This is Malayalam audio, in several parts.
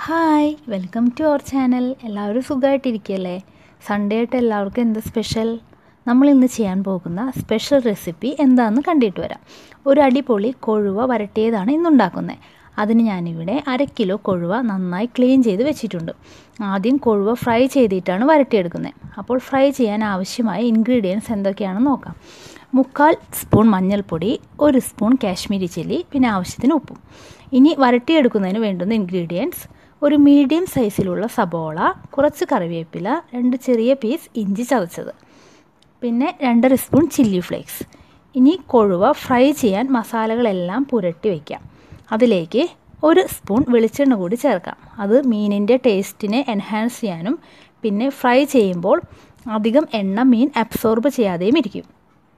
hi welcome to our channel എല്ലാവരും സുഖമായിട്ടിരിക്കുകയല്ലേ സൺഡേ ആയിട്ട് എല്ലാവർക്കും എന്ത് സ്പെഷ്യൽ നമ്മൾ ഇന്ന് ചെയ്യാൻ പോകുന്ന സ്പെഷ്യൽ റെസിപ്പി എന്താണെന്ന് കണ്ടിട്ട് വരാം ഒരു അടിപൊളി കൊഴുവ വരട്ടിയതാണ് ഇന്നുണ്ടാക്കുന്നത് അതിന് ഞാനിവിടെ അര കിലോ കൊഴുവ നന്നായി ക്ലീൻ ചെയ്ത് വെച്ചിട്ടുണ്ട് ആദ്യം കൊഴുവ ഫ്രൈ ചെയ്തിട്ടാണ് വരട്ടിയെടുക്കുന്നത് അപ്പോൾ ഫ്രൈ ചെയ്യാൻ ആവശ്യമായ ഇൻഗ്രീഡിയൻസ് എന്തൊക്കെയാണെന്ന് നോക്കാം മുക്കാൽ സ്പൂൺ മഞ്ഞൾപ്പൊടി ഒരു സ്പൂൺ കാശ്മീരി ചില്ലി പിന്നെ ആവശ്യത്തിന് ഉപ്പും ഇനി വരട്ടിയെടുക്കുന്നതിന് വേണ്ടുന്ന ഇൻഗ്രീഡിയൻസ് ഒരു മീഡിയം സൈസിലുള്ള സബോള കുറച്ച് കറിവേപ്പില രണ്ട് ചെറിയ പീസ് ഇഞ്ചി ചതച്ചത് പിന്നെ രണ്ടര സ്പൂൺ ചില്ലി ഫ്ലേക്സ് ഇനി കൊഴുവ ഫ്രൈ ചെയ്യാൻ മസാലകളെല്ലാം പുരട്ടി വയ്ക്കാം അതിലേക്ക് ഒരു സ്പൂൺ വെളിച്ചെണ്ണ കൂടി ചേർക്കാം അത് മീനിൻ്റെ ടേസ്റ്റിനെ എൻഹാൻസ് ചെയ്യാനും പിന്നെ ഫ്രൈ ചെയ്യുമ്പോൾ അധികം എണ്ണ മീൻ അബ്സോർബ് ചെയ്യാതെയും ഇരിക്കും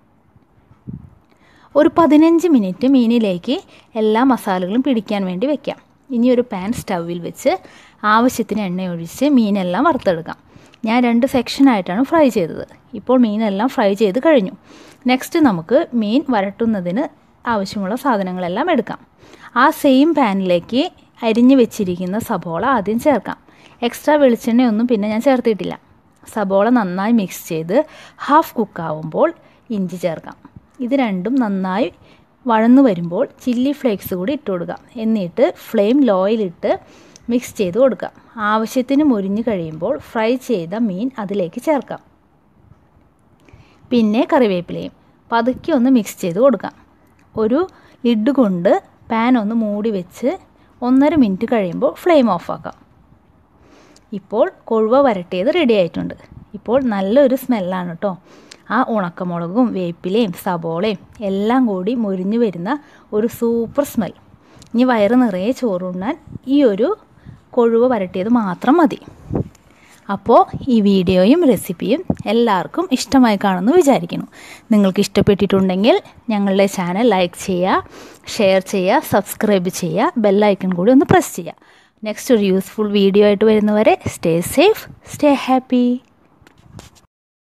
ഒരു പതിനഞ്ച് മിനിറ്റ് മീനിലേക്ക് എല്ലാ മസാലകളും പിടിക്കാൻ വേണ്ടി വെക്കാം ഇനി ഒരു പാൻ സ്റ്റൗവിൽ വെച്ച് ആവശ്യത്തിന് എണ്ണ ഒഴിച്ച് മീനെല്ലാം വറുത്തെടുക്കാം ഞാൻ രണ്ട് സെക്ഷനായിട്ടാണ് ഫ്രൈ ചെയ്തത് ഇപ്പോൾ മീനെല്ലാം ഫ്രൈ ചെയ്ത് കഴിഞ്ഞു നെക്സ്റ്റ് നമുക്ക് മീൻ വരട്ടുന്നതിന് ആവശ്യമുള്ള സാധനങ്ങളെല്ലാം എടുക്കാം ആ സെയിം പാനിലേക്ക് അരിഞ്ഞു വെച്ചിരിക്കുന്ന സബോള ആദ്യം ചേർക്കാം എക്സ്ട്രാ വെളിച്ചെണ്ണയൊന്നും പിന്നെ ഞാൻ ചേർത്തിട്ടില്ല സബോള നന്നായി മിക്സ് ചെയ്ത് ഹാഫ് കുക്കാവുമ്പോൾ ഇഞ്ചി ചേർക്കാം ഇത് രണ്ടും നന്നായി വഴന്നു വരുമ്പോൾ ചില്ലി ഫ്ലേക്സ് കൂടി ഇട്ട് കൊടുക്കാം എന്നിട്ട് ഫ്ലെയിം ലോയിലിട്ട് മിക്സ് ചെയ്ത് കൊടുക്കാം ആവശ്യത്തിന് മുരിഞ്ഞു കഴിയുമ്പോൾ ഫ്രൈ ചെയ്ത മീൻ അതിലേക്ക് ചേർക്കാം പിന്നെ കറിവേപ്പിലയും പതുക്കെ ഒന്ന് മിക്സ് ചെയ്ത് കൊടുക്കാം ഒരു ലിഡ് കൊണ്ട് പാൻ ഒന്ന് മൂടി വെച്ച് ഒന്നര മിനിറ്റ് കഴിയുമ്പോൾ ഫ്ലെയിം ഓഫാക്കാം ഇപ്പോൾ കൊഴുവ വരട്ടിയത് റെഡി ആയിട്ടുണ്ട് ഇപ്പോൾ നല്ലൊരു സ്മെല്ലാണ് കേട്ടോ ആ ഉണക്കമുളകും വേപ്പിലയും സബോളയും എല്ലാം കൂടി മുരിഞ്ഞു വരുന്ന ഒരു സൂപ്പർ സ്മെൽ ഇനി വയറ് നിറയെ ചോറുണ്ണാൻ ഈ ഒരു കൊഴുവ വരട്ടിയത് മാത്രം മതി അപ്പോൾ ഈ വീഡിയോയും റെസിപ്പിയും എല്ലാവർക്കും ഇഷ്ടമായി കാണുമെന്ന് വിചാരിക്കുന്നു നിങ്ങൾക്ക് ഇഷ്ടപ്പെട്ടിട്ടുണ്ടെങ്കിൽ ഞങ്ങളുടെ ചാനൽ ലൈക്ക് ചെയ്യുക ഷെയർ ചെയ്യുക സബ്സ്ക്രൈബ് ചെയ്യുക ബെല്ലൈക്കൺ കൂടി ഒന്ന് പ്രസ് ചെയ്യുക നെക്സ്റ്റ് ഒരു യൂസ്ഫുൾ വീഡിയോ ആയിട്ട് വരുന്നവരെ സ്റ്റേ സേഫ് സ്റ്റേ ഹാപ്പി